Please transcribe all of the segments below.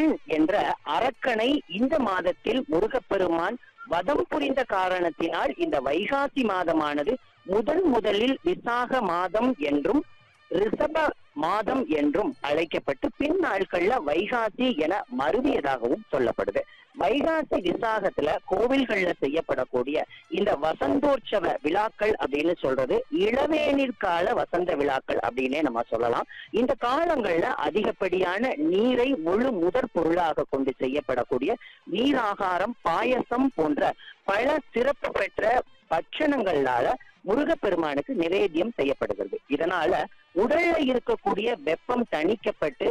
விசர்ஜன் என்ற அரக்கனை இந்த மாதத்தில் முருகப்பெருமான் வதம் புரிந்த காரணத்தினால் இந்த வைகாசி மாதமானது முதன் முதலில் விசாக மாதம் என்றும் ரிஷப மாதம் என்றும் அழைக்கப்பட்டு பின் நாட்கள்ல வைகாசி என மருவியதாகவும் சொல்லப்படுது வைகாசி விசாகத்துல கோவில்கள்ல செய்யப்படக்கூடிய இந்த வசந்தோற்சவ விழாக்கள் அப்படின்னு சொல்றது இளவேநீர் கால வசந்த விழாக்கள் அப்படின்னே நம்ம சொல்லலாம் இந்த காலங்கள்ல அதிகப்படியான நீரை முழு முதற் பொருளாக கொண்டு செய்யப்படக்கூடிய நீராகாரம் பாயசம் போன்ற பல சிறப்பு பெற்ற பட்சணங்களால முருகப்பெருமானுக்கு நிவேத்தியம் செய்யப்படுகிறது இதனால உடல்ல இருக்கக்கூடிய வெப்பம் தணிக்கப்பட்டு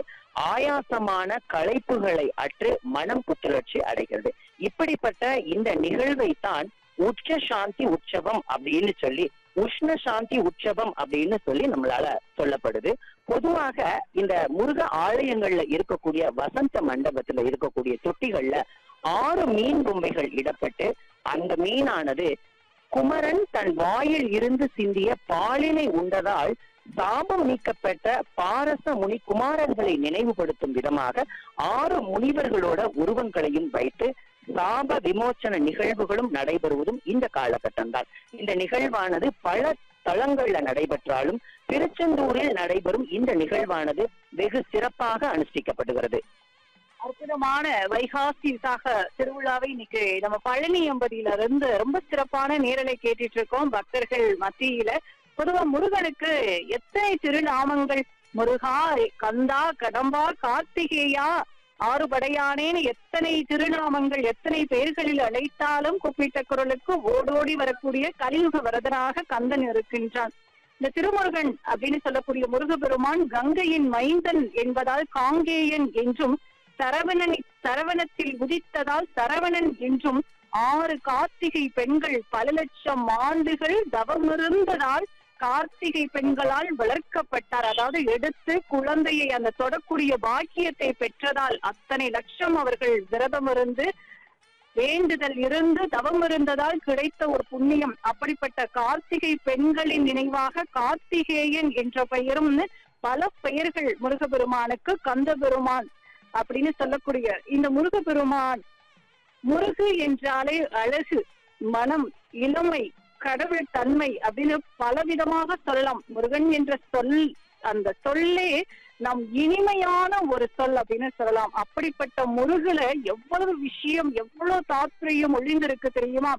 ஆயாசமான களைப்புகளை அற்று மனம் புத்துணர்ச்சி அடைகிறது இப்படிப்பட்ட இந்த நிகழ்வை தான் உச்ச சாந்தி உற்சவம் அப்படின்னு சொல்லி உஷ்ண சாந்தி உற்சவம் அப்படின்னு சொல்லி நம்மளால சொல்லப்படுது பொதுவாக இந்த முருக ஆலயங்கள்ல இருக்கக்கூடிய வசந்த மண்டபத்துல இருக்கக்கூடிய தொட்டிகள்ல ஆறு மீன் பொம்மைகள் இடப்பட்டு அந்த மீனானது குமரன் தன் வாயில் இருந்து சிந்திய பாலினை உண்டதால் சாபம் நீக்கப்பட்ட பாரச முனி குமாரர்களை நினைவுபடுத்தும் விதமாக ஆறு முனிவர்களோட உருவங்களையும் வைத்து சாப விமோச்சன நிகழ்வுகளும் நடைபெறுவதும் இந்த காலகட்டம் தான் இந்த நிகழ்வானது பல தளங்கள்ல நடைபெற்றாலும் திருச்செந்தூரில் நடைபெறும் இந்த நிகழ்வானது வெகு சிறப்பாக அனுஷ்டிக்கப்படுகிறது அற்புதமான வைகாசி விசாக திருவிழாவை இன்னைக்கு நம்ம பழனி எம்பதியில இருந்து ரொம்ப சிறப்பான நேரலை கேட்டுட்டு இருக்கோம் பக்தர்கள் மத்தியில பொதுவா முருகனுக்கு எத்தனை திருநாமங்கள் முருகா கந்தா கடம்பா கார்த்திகேயா ஆறுபடையானேன்னு எத்தனை திருநாமங்கள் எத்தனை பெயர்களில் அழைத்தாலும் கூப்பிட்ட குரலுக்கு ஓடோடி வரக்கூடிய கலியுக வரதனாக கந்தன் இருக்கின்றான் இந்த திருமுருகன் அப்படின்னு சொல்லக்கூடிய முருகபெருமான் கங்கையின் மைந்தன் என்பதால் காங்கேயன் என்றும் சரவணனை சரவணத்தில் உதித்ததால் சரவணன் என்றும் ஆறு கார்த்திகை பெண்கள் பல லட்சம் ஆண்டுகள் தவமிருந்ததால் கார்த்திகை பெண்களால் வளர்க்கப்பட்டார் அதாவது எடுத்து குழந்தையை அந்த தொடக்கூடிய பாக்கியத்தை பெற்றதால் அத்தனை லட்சம் அவர்கள் விரதமிருந்து வேண்டுதல் இருந்து தவம் இருந்ததால் கிடைத்த ஒரு புண்ணியம் அப்படிப்பட்ட கார்த்திகை பெண்களின் நினைவாக கார்த்திகேயன் என்ற பெயரும் பல பெயர்கள் முருகபெருமானுக்கு கந்த பெருமான் அப்படின்னு சொல்லக்கூடிய இந்த முருகபெருமான் முருகு என்றாலே அழகு மனம் இளமை கடவுள் தன்மை அப்படின்னு பலவிதமாக சொல்லலாம் முருகன் என்ற சொல் அந்த சொல்லே நம் இனிமையான ஒரு சொல் அப்படின்னு சொல்லலாம் அப்படிப்பட்ட முருகுல எவ்வளவு விஷயம் எவ்வளவு தாத்பரியம் ஒளிந்திருக்கு தெரியுமா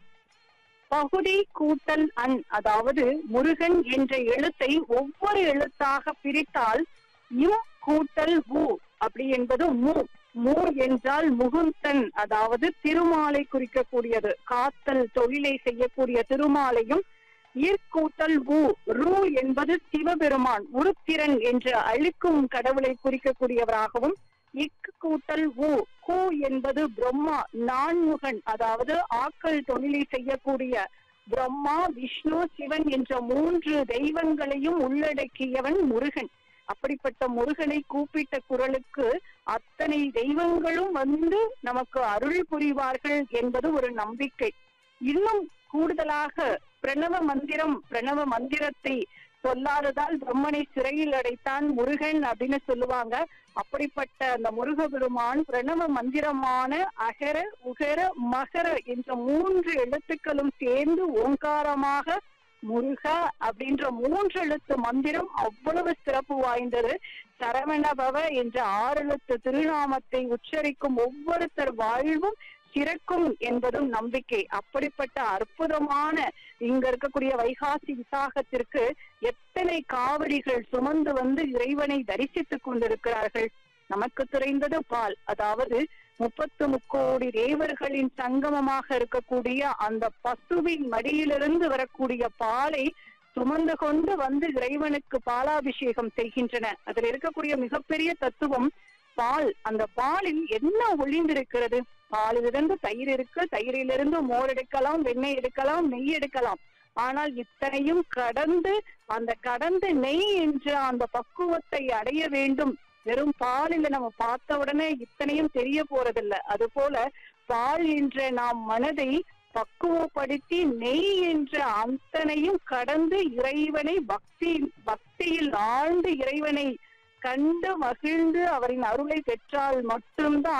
பகுதி கூட்டல் அன் அதாவது முருகன் என்ற எழுத்தை ஒவ்வொரு எழுத்தாக பிரித்தால் இம் கூட்டல் உ அப்படி என்பது மு மு என்றால் முகுந்தன் அதாவது திருமாலை குறிக்கக்கூடியது காத்தல் தொழிலை செய்யக்கூடிய திருமாலையும் ஈர்க்கூட்டல் உ ரு என்பது சிவபெருமான் உருத்திரன் என்று அழிக்கும் கடவுளை குறிக்கக்கூடியவராகவும் இக்கு கூட்டல் உ கு என்பது பிரம்மா நான்முகன் அதாவது ஆக்கல் தொழிலை செய்யக்கூடிய பிரம்மா விஷ்ணு சிவன் என்ற மூன்று தெய்வங்களையும் உள்ளடக்கியவன் முருகன் அப்படிப்பட்ட முருகனை கூப்பிட்ட குரலுக்கு அத்தனை தெய்வங்களும் வந்து நமக்கு அருள் புரிவார்கள் என்பது ஒரு நம்பிக்கை இன்னும் கூடுதலாக பிரணவ மந்திரம் பிரணவ மந்திரத்தை சொல்லாததால் பிரம்மனை சிறையில் அடைத்தான் முருகன் அப்படின்னு சொல்லுவாங்க அப்படிப்பட்ட அந்த முருகபெருமான் பிரணவ மந்திரமான அகர உகர மகர என்ற மூன்று எழுத்துக்களும் சேர்ந்து ஓங்காரமாக முருக அப்படின்ற மூன்று எழுத்து மந்திரம் அவ்வளவு சிறப்பு வாய்ந்தது சரவணபவ என்ற ஆறு எழுத்து திருநாமத்தை உச்சரிக்கும் ஒவ்வொருத்தர் வாழ்வும் சிறக்கும் என்பதும் நம்பிக்கை அப்படிப்பட்ட அற்புதமான இங்க இருக்கக்கூடிய வைகாசி விசாகத்திற்கு எத்தனை காவடிகள் சுமந்து வந்து இறைவனை தரிசித்துக் கொண்டிருக்கிறார்கள் நமக்கு தெரிந்தது பால் அதாவது முப்பத்து முக்கோடி தேவர்களின் சங்கமமாக இருக்கக்கூடிய அந்த பசுவின் மடியிலிருந்து வரக்கூடிய பாலை சுமந்து கொண்டு வந்து இறைவனுக்கு பாலாபிஷேகம் செய்கின்றன அதில் இருக்கக்கூடிய மிகப்பெரிய தத்துவம் பால் அந்த பாலில் என்ன ஒளிந்திருக்கிறது பாலிலிருந்து தயிர் இருக்கு தயிரிலிருந்து மோர் எடுக்கலாம் வெண்ணெய் எடுக்கலாம் நெய் எடுக்கலாம் ஆனால் இத்தனையும் கடந்து அந்த கடந்து நெய் என்ற அந்த பக்குவத்தை அடைய வேண்டும் வெறும் பாலில நம்ம பார்த்த உடனே இத்தனையும் தெரிய போறதில்ல அது போல பால் என்ற நாம் மனதை பக்குவப்படுத்தி நெய் என்ற அத்தனையும் கடந்து இறைவனை பக்தி பக்தியில் ஆழ்ந்து இறைவனை கண்டு மகிழ்ந்து அவரின் அருளை பெற்றால் மட்டும்தான்